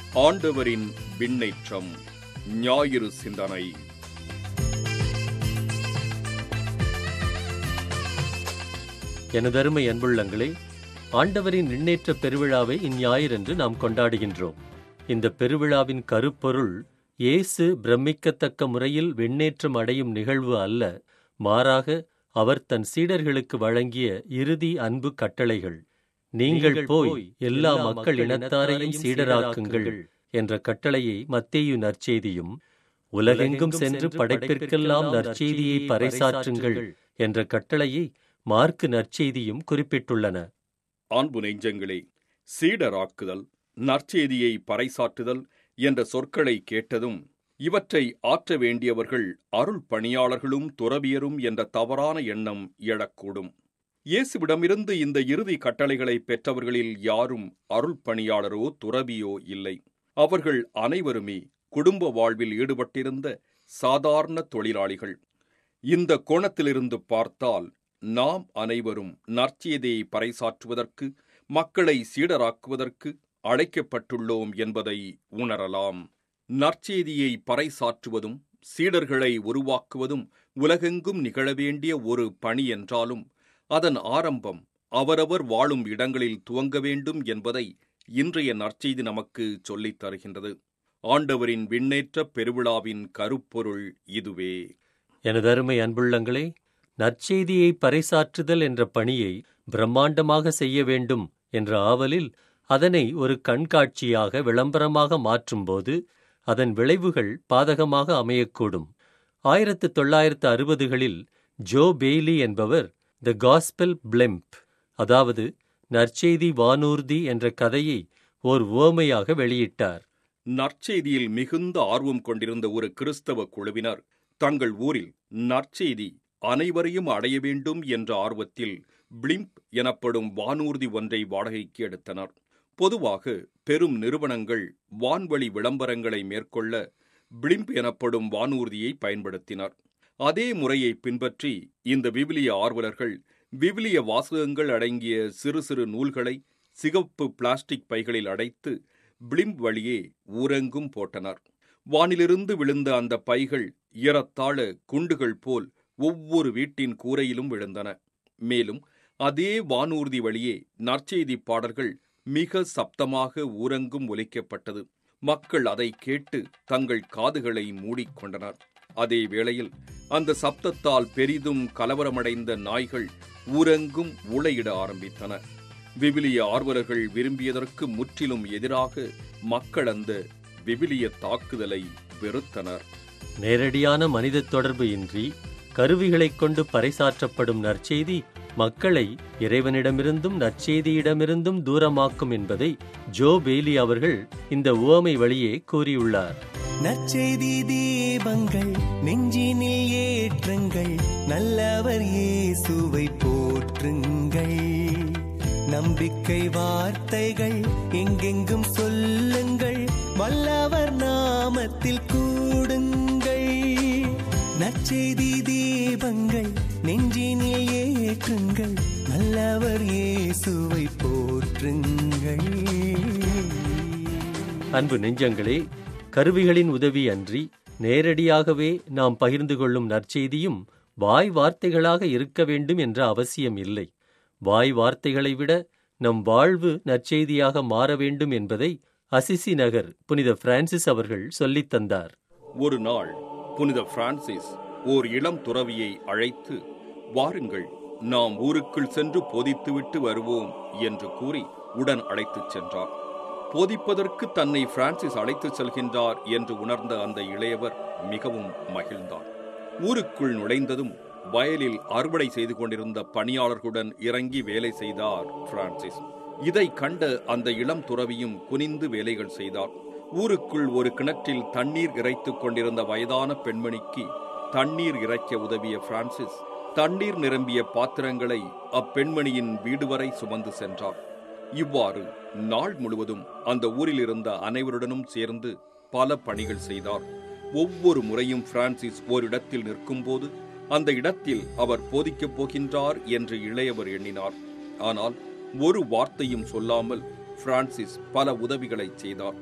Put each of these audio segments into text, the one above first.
ஆண்டவரின் விண்ணேற்றம் ஞாயிறு சிந்தனை எனதருமை அன்புள்ளங்களே ஆண்டவரின் விண்ணேற்ற பெருவிழாவை இந்ஞாயிறன்று நாம் கொண்டாடுகின்றோம் இந்த பெருவிழாவின் கருப்பொருள் இயேசு பிரமிக்கத்தக்க முறையில் விண்ணேற்றம் அடையும் நிகழ்வு அல்ல மாறாக அவர் தன் சீடர்களுக்கு வழங்கிய இறுதி அன்பு கட்டளைகள் நீங்கள் போய் எல்லா மக்கள் இனத்தாரையும் சீடராக்குங்கள் என்ற கட்டளையை மத்தேயு நற்செய்தியும் உலகெங்கும் சென்று படைப்பிற்கெல்லாம் நற்செய்தியை பறைசாற்றுங்கள் என்ற கட்டளையை மார்க்கு நற்செய்தியும் குறிப்பிட்டுள்ளன அன்பு நெஞ்சங்களே சீடராக்குதல் நற்செய்தியை பறைசாற்றுதல் என்ற சொற்களை கேட்டதும் இவற்றை ஆற்ற வேண்டியவர்கள் அருள் பணியாளர்களும் துறவியரும் என்ற தவறான எண்ணம் எழக்கூடும் இயேசுவிடமிருந்து இந்த இறுதி கட்டளைகளை பெற்றவர்களில் யாரும் அருள் பணியாளரோ துறவியோ இல்லை அவர்கள் அனைவருமே குடும்ப வாழ்வில் ஈடுபட்டிருந்த சாதாரண தொழிலாளிகள் இந்த கோணத்திலிருந்து பார்த்தால் நாம் அனைவரும் நற்செய்தியை பறைசாற்றுவதற்கு மக்களை சீடராக்குவதற்கு அழைக்கப்பட்டுள்ளோம் என்பதை உணரலாம் நற்செய்தியை பறைசாற்றுவதும் சீடர்களை உருவாக்குவதும் உலகெங்கும் நிகழ வேண்டிய ஒரு பணி என்றாலும் அதன் ஆரம்பம் அவரவர் வாழும் இடங்களில் துவங்க வேண்டும் என்பதை இன்றைய நற்செய்தி நமக்கு சொல்லித் தருகின்றது ஆண்டவரின் விண்ணேற்ற பெருவிழாவின் கருப்பொருள் இதுவே எனதருமை அன்புள்ளங்களே நற்செய்தியை பறைசாற்றுதல் என்ற பணியை பிரம்மாண்டமாக செய்ய வேண்டும் என்ற ஆவலில் அதனை ஒரு கண்காட்சியாக விளம்பரமாக மாற்றும்போது அதன் விளைவுகள் பாதகமாக அமையக்கூடும் ஆயிரத்து தொள்ளாயிரத்து அறுபதுகளில் ஜோ பெய்லி என்பவர் த காஸ்பெல் பிளெம்ப் அதாவது நற்செய்தி வானூர்தி என்ற கதையை ஓர் உவமையாக வெளியிட்டார் நற்செய்தியில் மிகுந்த ஆர்வம் கொண்டிருந்த ஒரு கிறிஸ்தவ குழுவினர் தங்கள் ஊரில் நற்செய்தி அனைவரையும் அடைய வேண்டும் என்ற ஆர்வத்தில் பிளிம்ப் எனப்படும் வானூர்தி ஒன்றை வாடகைக்கு எடுத்தனர் பொதுவாக பெரும் நிறுவனங்கள் வான்வழி விளம்பரங்களை மேற்கொள்ள பிளிம்ப் எனப்படும் வானூர்தியை பயன்படுத்தினர் அதே முறையை பின்பற்றி இந்த விவிலிய ஆர்வலர்கள் விவிலிய வாசகங்கள் அடங்கிய சிறு சிறு நூல்களை சிகப்பு பிளாஸ்டிக் பைகளில் அடைத்து பிளிம்ப் வழியே ஊரெங்கும் போட்டனர் வானிலிருந்து விழுந்த அந்த பைகள் ஏறத்தாழ குண்டுகள் போல் ஒவ்வொரு வீட்டின் கூரையிலும் விழுந்தன மேலும் அதே வானூர்தி வழியே நற்செய்தி பாடல்கள் மிக சப்தமாக ஊரெங்கும் ஒலிக்கப்பட்டது மக்கள் அதை கேட்டு தங்கள் காதுகளை மூடிக்கொண்டனர் அதே வேளையில் அந்த சப்தத்தால் பெரிதும் கலவரமடைந்த நாய்கள் ஊரெங்கும் ஊளையிட ஆரம்பித்தன விவிலிய ஆர்வலர்கள் விரும்பியதற்கு முற்றிலும் எதிராக மக்கள் அந்த விவிலிய தாக்குதலை வெறுத்தனர் நேரடியான மனித தொடர்பு இன்றி கருவிகளைக் கொண்டு பறைசாற்றப்படும் நற்செய்தி மக்களை இறைவனிடமிருந்தும் நற்செய்தியிடமிருந்தும் தூரமாக்கும் என்பதை ஜோ பெய்லி அவர்கள் இந்த உவமை வழியே கூறியுள்ளார் நற்செய்தி தீபங்கள் நெஞ்சினில் ஏற்றுங்கள் நல்லவர் இயேசுவை போற்றுங்கள் நம்பிக்கை வார்த்தைகள் எங்கெங்கும் சொல்லுங்கள் வல்லவர் நாமத்தில் கூடுங்கள் நற்செய்தி தீபங்கள் நெஞ்சினில் ஏற்றுங்கள் நல்லவர் இயேசுவை போற்றுங்கள் அன்பு நெஞ்சங்களே கருவிகளின் உதவி அன்றி நேரடியாகவே நாம் பகிர்ந்து கொள்ளும் நற்செய்தியும் வாய் வார்த்தைகளாக இருக்க வேண்டும் என்ற அவசியம் இல்லை வாய் வார்த்தைகளை விட நம் வாழ்வு நற்செய்தியாக மாற வேண்டும் என்பதை அசிசி நகர் புனித பிரான்சிஸ் அவர்கள் சொல்லித் தந்தார் ஒரு நாள் புனித பிரான்சிஸ் ஓர் இளம் துறவியை அழைத்து வாருங்கள் நாம் ஊருக்குள் சென்று போதித்துவிட்டு வருவோம் என்று கூறி உடன் அழைத்துச் சென்றார் போதிப்பதற்கு தன்னை பிரான்சிஸ் அழைத்துச் செல்கின்றார் என்று உணர்ந்த அந்த இளையவர் மிகவும் மகிழ்ந்தார் ஊருக்குள் நுழைந்ததும் வயலில் அறுவடை செய்து கொண்டிருந்த பணியாளர்களுடன் இறங்கி வேலை செய்தார் பிரான்சிஸ் இதை கண்ட அந்த இளம் துறவியும் குனிந்து வேலைகள் செய்தார் ஊருக்குள் ஒரு கிணற்றில் தண்ணீர் இறைத்துக் கொண்டிருந்த வயதான பெண்மணிக்கு தண்ணீர் இறைக்க உதவிய பிரான்சிஸ் தண்ணீர் நிரம்பிய பாத்திரங்களை அப்பெண்மணியின் வீடு வரை சுமந்து சென்றார் இவ்வாறு நாள் முழுவதும் அந்த ஊரில் இருந்த அனைவருடனும் சேர்ந்து பல பணிகள் செய்தார் ஒவ்வொரு முறையும் பிரான்சிஸ் ஓரிடத்தில் நிற்கும்போது அந்த இடத்தில் அவர் போதிக்கப் போகின்றார் என்று இளையவர் எண்ணினார் ஆனால் ஒரு வார்த்தையும் சொல்லாமல் பிரான்சிஸ் பல உதவிகளை செய்தார்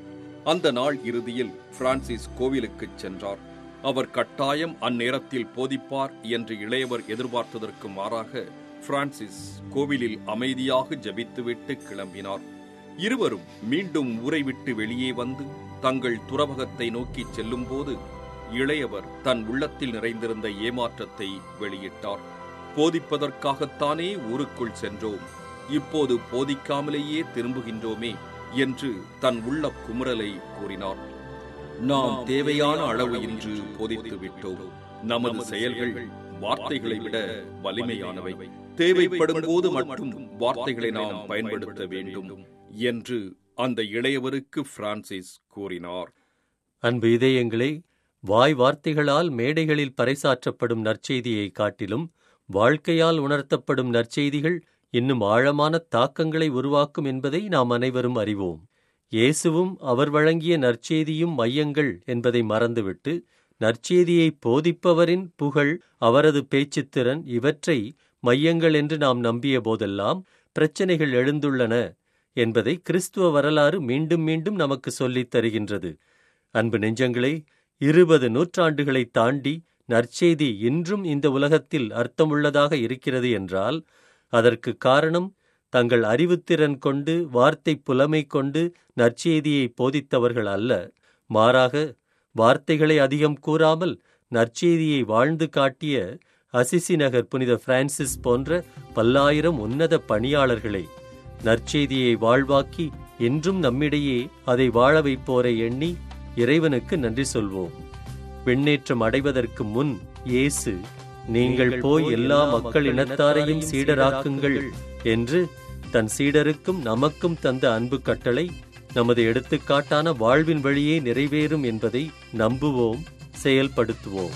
அந்த நாள் இறுதியில் பிரான்சிஸ் கோவிலுக்குச் சென்றார் அவர் கட்டாயம் அந்நேரத்தில் போதிப்பார் என்று இளையவர் எதிர்பார்த்ததற்கு மாறாக பிரான்சிஸ் கோவிலில் அமைதியாக ஜெபித்துவிட்டு கிளம்பினார் இருவரும் மீண்டும் ஊரை விட்டு வெளியே வந்து தங்கள் துறவகத்தை நோக்கி செல்லும்போது இளையவர் தன் உள்ளத்தில் நிறைந்திருந்த ஏமாற்றத்தை வெளியிட்டார் போதிப்பதற்காகத்தானே ஊருக்குள் சென்றோம் இப்போது போதிக்காமலேயே திரும்புகின்றோமே என்று தன் உள்ள குமுறலை கூறினார் நாம் தேவையான அளவு இன்று போதித்து விட்டோம் நமது செயல்கள் வார்த்தைகளை விட வலிமையானவை தேவைப்படும் போது மட்டும் வார்த்தைகளை நாம் பயன்படுத்த வேண்டும் என்று அந்த இளையவருக்கு பிரான்சிஸ் கூறினார் அன்பு இதயங்களே வாய் வார்த்தைகளால் மேடைகளில் பறைசாற்றப்படும் நற்செய்தியை காட்டிலும் வாழ்க்கையால் உணர்த்தப்படும் நற்செய்திகள் இன்னும் ஆழமான தாக்கங்களை உருவாக்கும் என்பதை நாம் அனைவரும் அறிவோம் இயேசுவும் அவர் வழங்கிய நற்செய்தியும் மையங்கள் என்பதை மறந்துவிட்டு நற்செய்தியை போதிப்பவரின் புகழ் அவரது பேச்சுத்திறன் இவற்றை மையங்கள் என்று நாம் நம்பிய போதெல்லாம் பிரச்சனைகள் எழுந்துள்ளன என்பதை கிறிஸ்துவ வரலாறு மீண்டும் மீண்டும் நமக்கு சொல்லித் தருகின்றது அன்பு நெஞ்சங்களே இருபது நூற்றாண்டுகளை தாண்டி நற்செய்தி இன்றும் இந்த உலகத்தில் அர்த்தமுள்ளதாக இருக்கிறது என்றால் அதற்கு காரணம் தங்கள் அறிவுத்திறன் கொண்டு வார்த்தை புலமை கொண்டு நற்செய்தியை போதித்தவர்கள் அல்ல மாறாக வார்த்தைகளை அதிகம் கூறாமல் நற்செய்தியை வாழ்ந்து காட்டிய அசிசி நகர் புனித பிரான்சிஸ் போன்ற பல்லாயிரம் உன்னத பணியாளர்களே நற்செய்தியை வாழ்வாக்கி என்றும் நம்மிடையே அதை வாழ வைப்போரை எண்ணி இறைவனுக்கு நன்றி சொல்வோம் விண்ணேற்றம் அடைவதற்கு முன் இயேசு நீங்கள் போய் எல்லா மக்கள் இனத்தாரையும் சீடராக்குங்கள் என்று தன் சீடருக்கும் நமக்கும் தந்த அன்பு கட்டளை நமது எடுத்துக்காட்டான வாழ்வின் வழியே நிறைவேறும் என்பதை நம்புவோம் செயல்படுத்துவோம்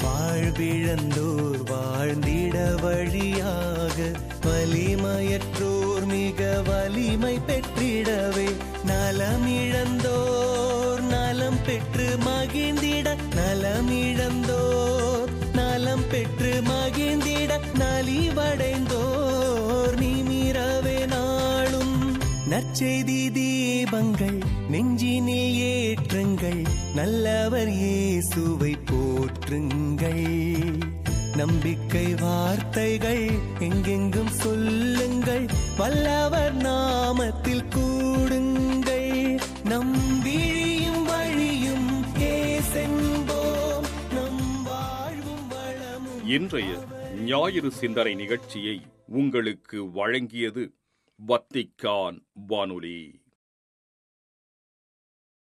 வாழ்விழந்தோர் வாழ்ந்திட வழியாக வலிமையற்றோர் மிக வலிமை பெற்றிடவே நலமிழந்தோர் நலம் பெற்று மகிழ்ந்திட நலமிழந்தோர் நலம் பெற்று மகிழ்ந்திட நலிவடைந்தோர் நிமிரவே நாளும் நற்செய்தி தீபங்கள் நெஞ்சினில் ஏற்றுங்கள் நல்லவர் இயேசுவை போற்றுங்கள் நம்பிக்கை வார்த்தைகள் எங்கெங்கும் சொல்லுங்கள் வல்லவர் நாமத்தில் கூடுங்கள் நம் விழியும் வழியும் ஏசென்போம் நம் வாழ்வும் வளமும் இன்றைய ஞாயிறு சிந்தனை நிகழ்ச்சியை உங்களுக்கு வழங்கியது வத்திக்கான் வானொலி